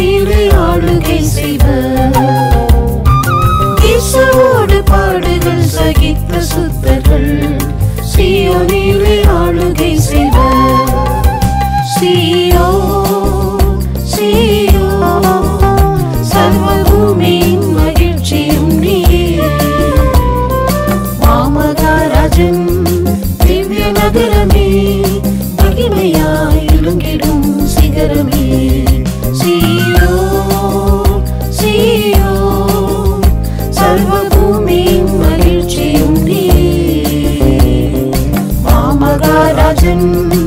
சியோனிலே ஆளுகை செய்வர் இயேசுவோடு பாடுகள் சகித்த சுத்தர்கள் சியோனிலே ஆளுகை செய்வர் சியோ சியோ சர்வபூமியின் மகிழ்ச்சியும் நீயே மாமகாராஜன் திவ்ய நகரமே மகிமையாய் இழுங்கிடும் சிகரமே சீயோ சீயோ சர்வபூமியின் மகிழ்ச்சியும் நீ மாமகாராஜன்